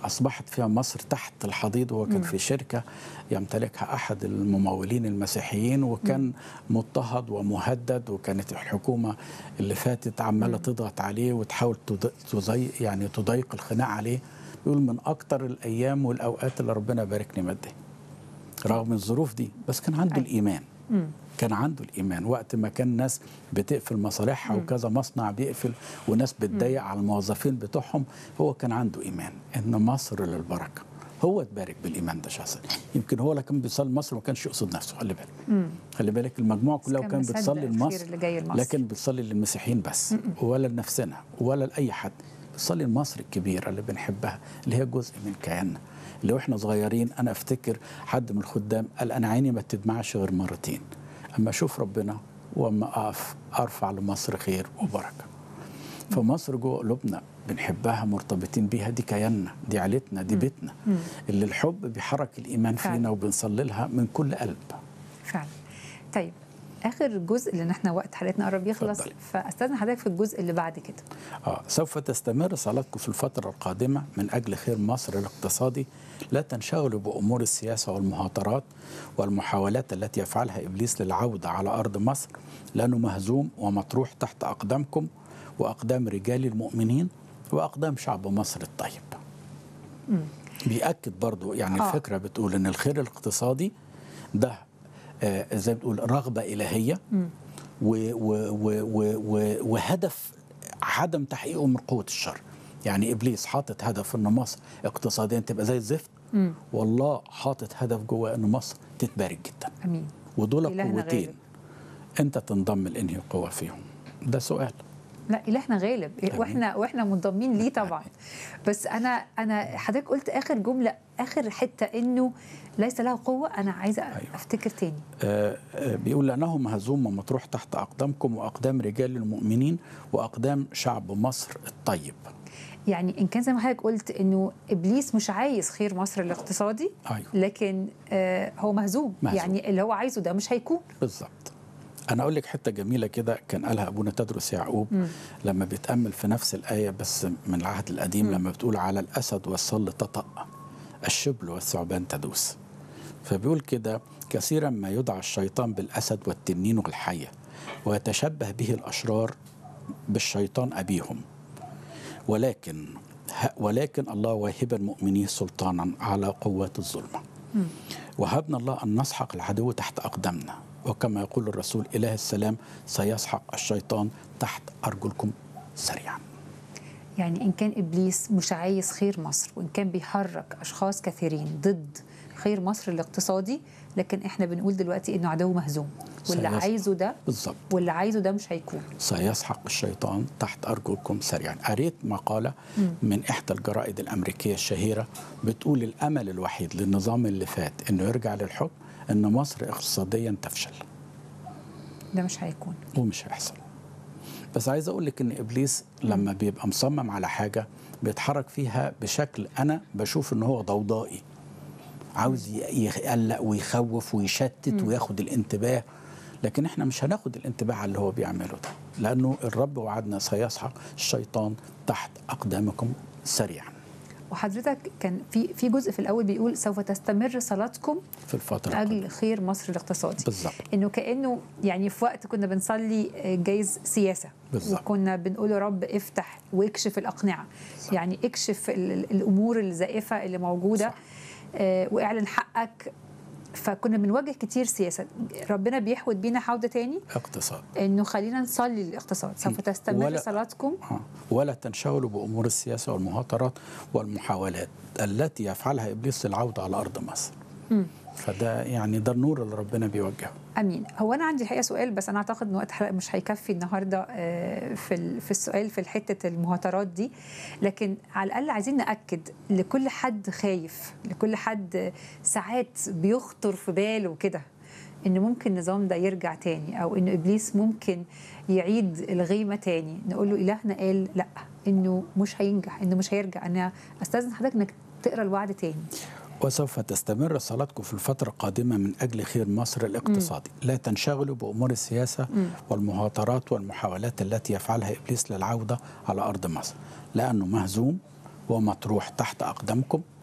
اصبحت فيها مصر تحت الحضيض وهو كان في شركه يمتلكها احد الممولين المسيحيين وكان مضطهد ومهدد وكانت الحكومه اللي فاتت عماله تضغط عليه وتحاول تض- تضيق يعني تضيق الخناق عليه بيقول من اكتر الايام والاوقات اللي ربنا باركني ماديا رغم الظروف دي بس كان عنده أيوة. الايمان كان عنده الايمان وقت ما كان ناس بتقفل مصالحها وكذا مصنع بيقفل وناس بتضيق على الموظفين بتوعهم هو كان عنده ايمان ان مصر للبركه هو اتبارك بالايمان ده شخصيا يمكن هو اللي كان بيصلي مصر ما كانش يقصد نفسه خلي بالك خلي بالك المجموعه كلها كان وكان مصدق بتصلي الخير لمصر اللي جاي لمصر. لكن بتصلي للمسيحيين بس ولا لنفسنا ولا لاي حد بتصلي لمصر الكبيره اللي بنحبها اللي هي جزء من كياننا اللي واحنا صغيرين انا افتكر حد من الخدام قال انا عيني ما تدمعش غير مرتين اما اشوف ربنا واما اقف ارفع لمصر خير وبركه فمصر جوه قلوبنا بنحبها مرتبطين بيها دي كياننا دي عيلتنا دي بيتنا اللي الحب بيحرك الايمان فعلا. فينا وبنصلي لها من كل قلب فعلا طيب اخر جزء لان احنا وقت حلقتنا قرب يخلص اتفضلي. فاستاذن حضرتك في الجزء اللي بعد كده آه سوف تستمر صلاتكم في الفترة القادمة من أجل خير مصر الاقتصادي لا تنشغلوا بأمور السياسة والمهاترات والمحاولات التي يفعلها إبليس للعودة على أرض مصر لأنه مهزوم ومطروح تحت أقدامكم وأقدام رجال المؤمنين وأقدام شعب مصر الطيب بيأكد برضو يعني آه. الفكرة بتقول أن الخير الاقتصادي ده آه زي ما بتقول رغبة إلهية و و و و و وهدف عدم تحقيقه من قوة الشر يعني إبليس حاطط هدف أن مصر اقتصاديا تبقى زي الزفت والله حاطط هدف جوه أن مصر تتبارك جدا امين ودول إلهنا قوتين غالب. أنت تنضم لأنهي قوة فيهم ده سؤال لا الهنا غالب آمين. واحنا واحنا منضمين ليه طبعا بس انا انا حضرتك قلت اخر جمله اخر حته انه ليس له قوه انا عايزه أيوة. افتكر تاني آه، آه، بيقول لأنه مهزوم ومطروح تحت أقدامكم وأقدام رجال المؤمنين وأقدام شعب مصر الطيب يعني ان كان زي ما حضرتك قلت انه ابليس مش عايز خير مصر الاقتصادي أيوة. لكن آه هو مهزوم. مهزوم. يعني اللي هو عايزه ده مش هيكون بالظبط انا اقول لك حته جميله كده كان قالها ابونا تدرس يعقوب لما بيتامل في نفس الايه بس من العهد القديم لما بتقول على الاسد والصل تطأ الشبل والثعبان تدوس فبيقول كده كثيرا ما يدعى الشيطان بالاسد والتنين والحيه ويتشبه به الاشرار بالشيطان ابيهم ولكن ولكن الله واهب المؤمنين سلطانا على قوات الظلمه وهبنا الله ان نسحق العدو تحت اقدامنا وكما يقول الرسول اله السلام سيسحق الشيطان تحت ارجلكم سريعا يعني ان كان ابليس مش عايز خير مصر وان كان بيحرك اشخاص كثيرين ضد خير مصر الاقتصادي لكن احنا بنقول دلوقتي انه عدو مهزوم واللي سيسحق. عايزه ده بالظبط واللي عايزه ده مش هيكون سيسحق الشيطان تحت ارجلكم سريعا قريت مقاله من احدى الجرائد الامريكيه الشهيره بتقول الامل الوحيد للنظام اللي فات انه يرجع للحكم ان مصر اقتصاديا تفشل ده مش هيكون ومش هيحصل بس عايز اقول لك ان ابليس لما بيبقى مصمم على حاجه بيتحرك فيها بشكل انا بشوف ان هو ضوضائي عاوز ي- يقلق ويخوف ويشتت وياخد الانتباه لكن احنا مش هناخد الانتباه على اللي هو بيعمله ده لانه الرب وعدنا سيسحق الشيطان تحت اقدامكم سريعا وحضرتك كان في في جزء في الاول بيقول سوف تستمر صلاتكم في الفتره من القادمة. اجل خير مصر الاقتصادي بالظبط انه كانه يعني في وقت كنا بنصلي جايز سياسه بالظبط. وكنا بنقول يا رب افتح واكشف الاقنعه يعني اكشف ال- ال- الامور الزائفه اللي موجوده صح. آه واعلن حقك فكنا بنواجه كتير سياسه ربنا بيحود بينا حوضه تاني اقتصاد انه خلينا نصلي للاقتصاد سوف تستمر ولا- صلاتكم آه. ولا تنشغلوا بامور السياسه والمهاترات والمحاولات التي يفعلها ابليس للعوده على ارض مصر. فده يعني ده النور اللي ربنا بيوجهه. امين هو انا عندي الحقيقه سؤال بس انا اعتقد ان وقت الحلقه مش هيكفي النهارده آه، في ال- في السؤال في حته المهاترات دي لكن على الاقل عايزين ناكد لكل حد خايف لكل حد ساعات بيخطر في باله كده ان ممكن النظام ده يرجع تاني او ان ابليس ممكن يعيد الغيمه تاني نقول له الهنا قال لا انه مش هينجح انه مش هيرجع انا استاذن حضرتك انك تقرا الوعد تاني وسوف تستمر صلاتكم في الفترة القادمة من أجل خير مصر الاقتصادي لا تنشغلوا بأمور السياسة والمهاترات والمحاولات التي يفعلها إبليس للعودة على أرض مصر لأنه مهزوم ومطروح تحت أقدامكم